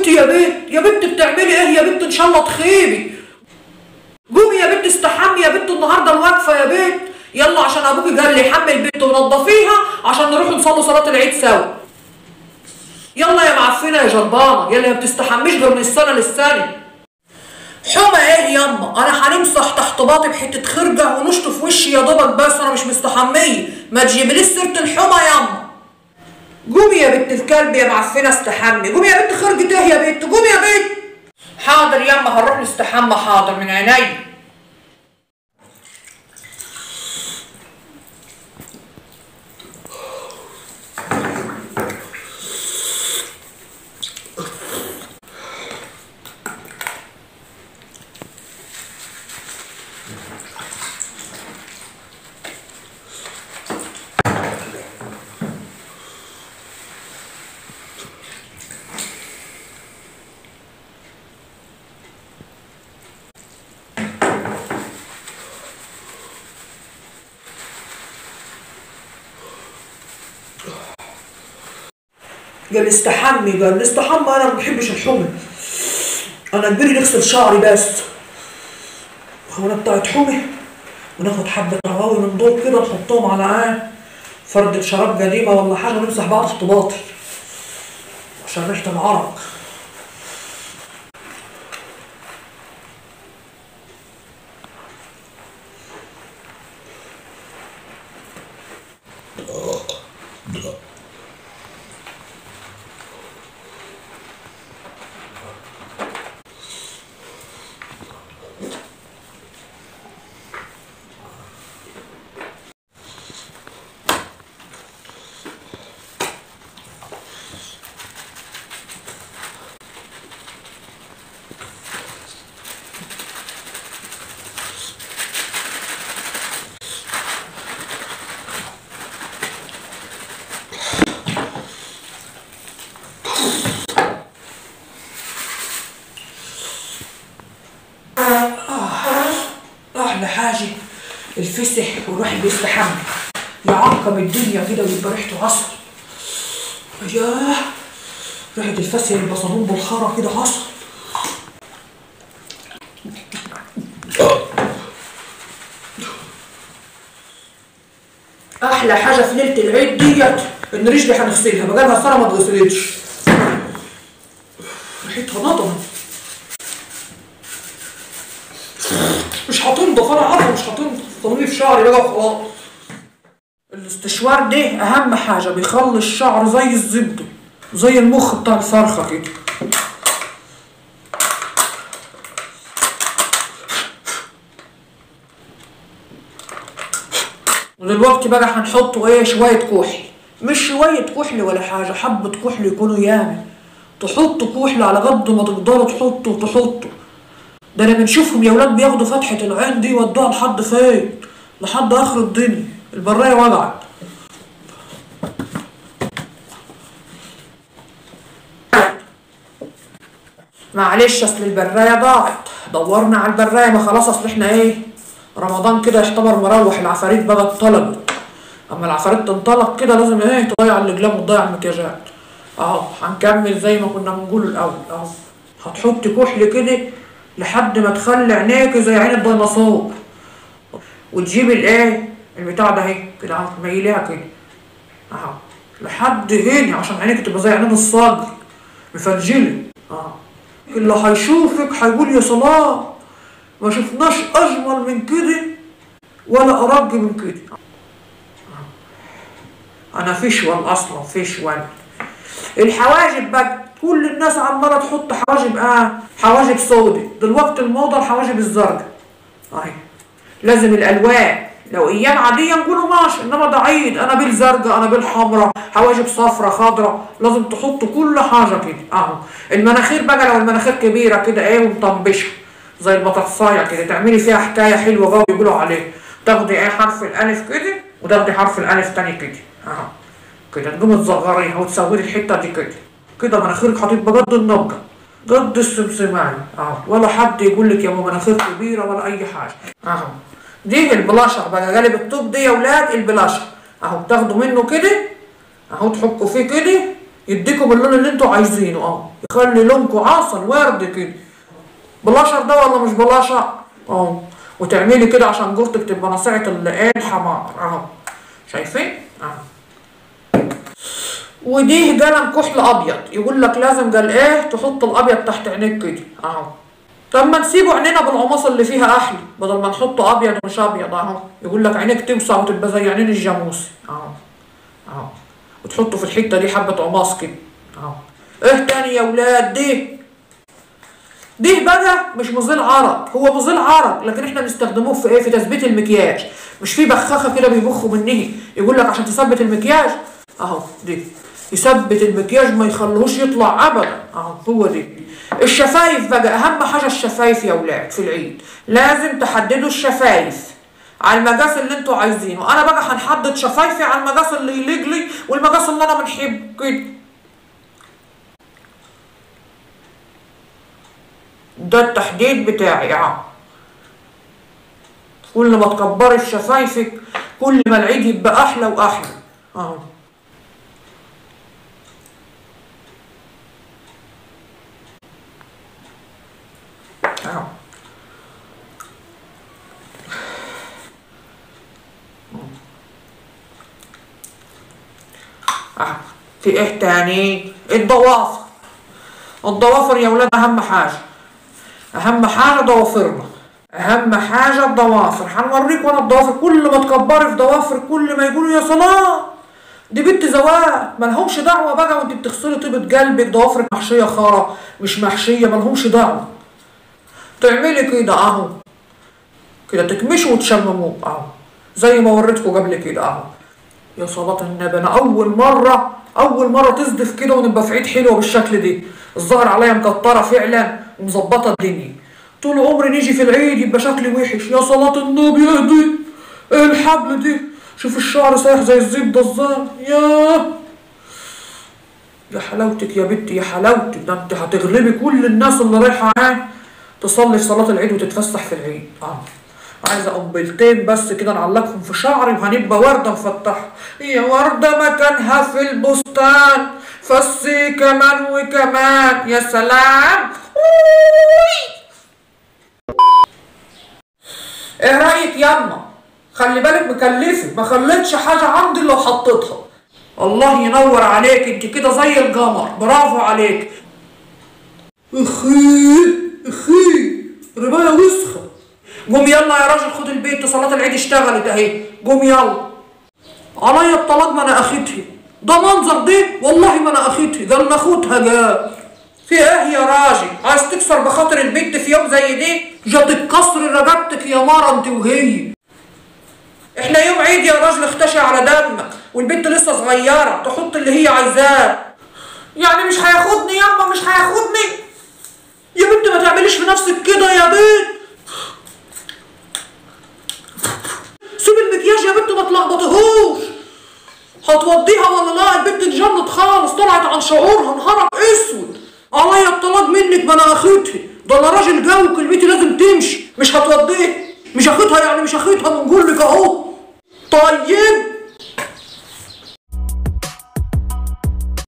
قمت يا بنت يا بنت بتعملي ايه يا بنت ان شاء الله تخيبي قومي يا بنت استحمي يا بنت النهارده الوقفه يا بنت يلا عشان ابوكي قال لي حمي البنت ونضفيها عشان نروح نصلي صلاه العيد سوا يلا يا معفنه يا جربانه يلا ما بتستحميش غير من السنه للسنه حمى ايه ياما انا هنمسح تحت باطي بحته خرجه ونشطف وشي يا دوبك بس انا مش مستحميه ما تجيبليش سيره الحمى ياما قومي يا بنت الكلب يا معفنه استحمي قومي يا بنت خرجة ايه يا بنت قومي يا بنت حاضر ياما هنروح نستحمى حاضر من عيني قال استحمي قال استحمى انا ما بحبش الحمى انا كبيري نغسل شعري بس هو انا بتاعت حمى وناخد حبة رواوي من دول كده نحطهم على عين فردة شراب قديمة ولا حاجة ونمسح بعض تحت باطي عشان ريحة العرق احلى حاجه الفسح والواحد بيستحمى يعقم الدنيا كده ويبقى ريحته عسل ياه ريحه الفسح يبقى صابون بالخرا كده عسل احلى حاجه في ليله العيد ديت ان رجلي هنغسلها بقالها سنه ما اتغسلتش ريحتها نضمت مش هتنضف انا عارفه مش هتنضف طلبي في شعري بقى وخلاص الاستشوار ده اهم حاجه بيخلي الشعر زي الزبده زي المخ بتاع الفرخه كده ودلوقتي بقى هنحطوا ايه شويه كحل مش شويه كحل ولا حاجه حبه كحل يكونوا ياما تحطوا كحل على قد ما تقدروا تحطوا تحطوا ده انا بنشوفهم يا ولاد بياخدوا فتحة العين دي يودوها لحد فين لحد اخر الدنيا البراية وجعت معلش اصل البراية ضاعت دورنا على البراية ما خلاص اصل احنا ايه رمضان كده يعتبر مروح العفاريت بقى اتطلبت اما العفاريت تنطلق كده لازم ايه تضيع الاقلام وتضيع المكياجات اهو هنكمل زي ما كنا بنقول الاول اهو هتحط كحل كده لحد ما تخلي عينيك زي عين الديناصور وتجيب الايه البتاع ده اهي كده اهو تميليها كده اهو لحد هنا عشان عينيك تبقى زي عينين الصاج مفرجله اهو اللي هيشوفك هيقول يا سلام ما شفناش اجمل من كده ولا ارج من كده انا فشول اصلا فشول الحواجب بقى كل الناس عماله تحط حواجب اه حواجب سوداء دلوقتي الموضه الحواجب الزرقاء اهي لازم الالوان لو ايام عاديه نقولوا ماشي انما ده عيد انا بالزرقاء انا بالحمراء حواجب صفرة خضراء لازم تحطوا كل حاجه كده اهو المناخير بقى لو المناخير كبيره كده ايه ومطنبشه زي البطاطسايه كده تعملي فيها حكايه حلوه قوي يقولوا عليه تاخدي ايه حرف الالف كده وتاخدي حرف الالف تاني كده اهو كده تقومي تصغريها وتسودي الحته دي كده كده مناخيرك هتبقى قد النبجه قد السمسماني اهو ولا حد يقول لك يا ابو مناخير كبيره ولا اي حاجه اهو دي البلاشر بقى غالب الطوب دي يا ولاد البلاشر اهو بتاخدوا منه كده اهو تحكوا فيه كده يديكم اللون اللي انتوا عايزينه اه يخلي لونكم عسل ورد كده بلاشر ده ولا مش بلاشر اه وتعملي كده عشان جوزتك تبقى نصيعة الايه الحمار اهو شايفين اه ودي قلم كحل ابيض يقول لك لازم قال ايه تحط الابيض تحت عينيك كده اهو طب ما نسيبه عينينا بالعماص اللي فيها احلى بدل ما نحطه ابيض مش ابيض اهو يقول لك عينيك توسع وتبقى زي عينين الجاموسي اهو اهو وتحطه في الحته دي حبه عماص كده اهو ايه تاني يا ولاد دي دي بقى مش مزيل عرق هو مزيل عرق لكن احنا بنستخدموه في ايه في تثبيت المكياج مش في بخاخه كده بيبخوا منه يقول لك عشان تثبت المكياج اهو دي يثبت المكياج ما يخلوهوش يطلع ابدا اهو هو دي الشفايف بقى اهم حاجه الشفايف يا ولاد في العيد لازم تحددوا الشفايف على المقاس اللي انتوا عايزينه انا بقى هنحدد شفايفي على المقاس اللي يليق لي والمقاس اللي انا بنحبه كده ده التحديد بتاعي اهو كل ما تكبري في شفايفك كل ما العيد يبقى احلى واحلى اهو اهو اهو في ايه تاني الضوافر الضوافر يا ولاد اهم حاجه اهم حاجه ضوافرنا اهم حاجه الضوافر هنوريك وانا الضوافر كل ما تكبري في ضوافر كل ما يقولوا يا صلاه دي بنت زواج مالهمش دعوه بقى وانت بتغسلي طيبه قلبك ضوافرك محشيه خرا مش محشيه مالهمش دعوه تعملي كده اهو كده تكمشوا وتشمموه اهو زي ما وريتكم قبل كده اهو يا صلاة النبي انا اول مرة اول مرة تصدف كده ونبقى في عيد حلوة بالشكل دي الظاهر عليا مكترة فعلا ومظبطة الدنيا طول عمري نيجي في العيد يبقى شكلي وحش يا صلاة النبي اهدي ايه الحبل دي شوف الشعر سايح زي الزبدة ازاي ياه يا حلاوتك يا بنتي يا حلاوتك ده انت هتغلبي كل الناس اللي رايحة معاك تصلي في صلاة العيد وتتفسح في العيد اه عايزة قنبلتين بس كده نعلقهم في شعري وهنبقى وردة مفتحة يا وردة مكانها في البستان فسي كمان وكمان يا سلام ايه رأيك ياما خلي بالك مكلفة ما خليتش حاجة عندي لو حطيتها الله ينور عليك انت كده زي القمر برافو عليك اخي اخي رباية وسخة قوم يلا يا راجل خد البيت صلاة العيد اشتغلت اهي قوم يلا عليا الطلاق ما انا اخدها ده منظر دي والله ما انا اخدها قال اخوتها جاب في ايه يا راجل عايز تكسر بخاطر البنت في يوم زي دي جات تكسر رقبتك يا مارا انت وهي احنا يوم عيد يا راجل اختشي على دمك والبنت لسه صغيرة تحط اللي هي عايزاه يعني مش هياخدني ياما مش هياخدني يا بنت ما تعمليش في نفسك كده يا بنت سيب المكياج يا بنت ما تلخبطيهوش هتوضيها ولا لا البنت اتجنت خالص طلعت عن شعورها نهارك اسود عليا الطلاق منك ما انا اخدها ده انا راجل جو وكلمتي لازم تمشي مش هتوضيها مش اخدها يعني مش اخدها بنقول لك اهو طيب